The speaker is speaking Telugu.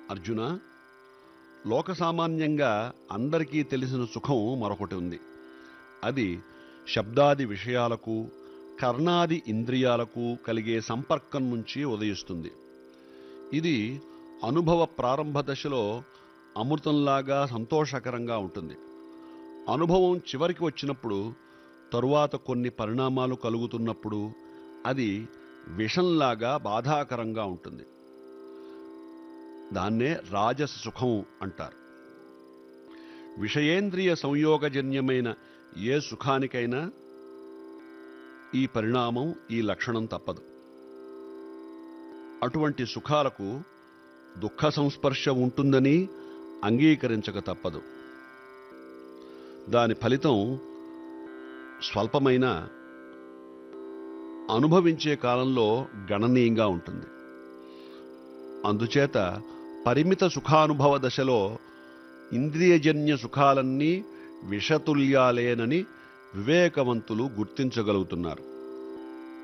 అర్జున లోక సామాన్యంగా అందరికీ తెలిసిన సుఖం మరొకటి ఉంది అది శబ్దాది విషయాలకు కర్ణాది ఇంద్రియాలకు కలిగే సంపర్కం నుంచి ఉదయిస్తుంది ఇది అనుభవ ప్రారంభ దశలో అమృతంలాగా సంతోషకరంగా ఉంటుంది అనుభవం చివరికి వచ్చినప్పుడు తరువాత కొన్ని పరిణామాలు కలుగుతున్నప్పుడు అది విషంలాగా బాధాకరంగా ఉంటుంది దాన్నే రాజస సుఖం అంటారు విషయేంద్రియ సంయోగజన్యమైన ఏ సుఖానికైనా ఈ పరిణామం ఈ లక్షణం తప్పదు అటువంటి సుఖాలకు దుఃఖ సంస్పర్శ ఉంటుందని అంగీకరించక తప్పదు దాని ఫలితం స్వల్పమైన అనుభవించే కాలంలో గణనీయంగా ఉంటుంది అందుచేత పరిమిత సుఖానుభవ దశలో ఇంద్రియజన్య సుఖాలన్నీ విషతుల్యాలేనని వివేకవంతులు గుర్తించగలుగుతున్నారు